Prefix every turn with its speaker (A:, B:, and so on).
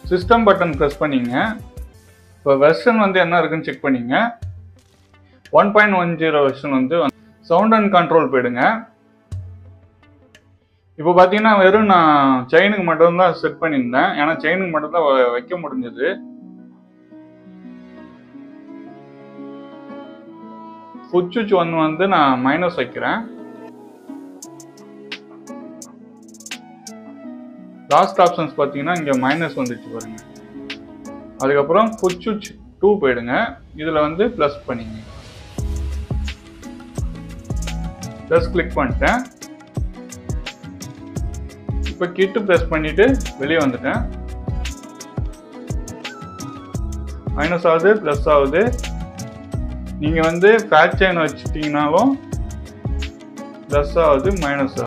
A: system button press பண்ணிங்க இப்போ version வந்து என்ன இருக்குன்னு செக் பண்ணிங்க one point one zero version வந்து சவுண்ட் அண்ட் கண்ட்ரோல் போயிடுங்க இப்போ பார்த்தீங்கன்னா வெறும் நான் செயினுக்கு மட்டும்தான் செட் பண்ணியிருந்தேன் ஏன்னா செயினுக்கு மட்டும்தான் வ- வைக்க முடிஞ்சது ஃபுட் சுவிட்ச் ஒன்று வந்து நான் மைனஸ் வைக்கிறேன் லாஸ்ட் ஆப்ஷன்ஸ் பார்த்தீங்கன்னா இங்கே மைனஸ் வந்துச்சு பாருங்க அதுக்கப்புறம் ஃபுட் சுவிட்ச் டூ போயிடுங்க இதில் வந்து ப்ளஸ் பண்ணிங்க ப்ளஸ் கிளிக் பண்ணிட்டேன் இப்போ கிட்டு ப்ரெஸ் பண்ணிட்டு வெளியே வந்துட்டேன் மைனஸ் ஆகுது ப்ளஸ் ஆகுது நீங்கள் வந்து ஃபேட் செயின் வச்சுட்டீங்கனாலும் ப்ளஸ் ஆகுது மைனஸ் ஆகுது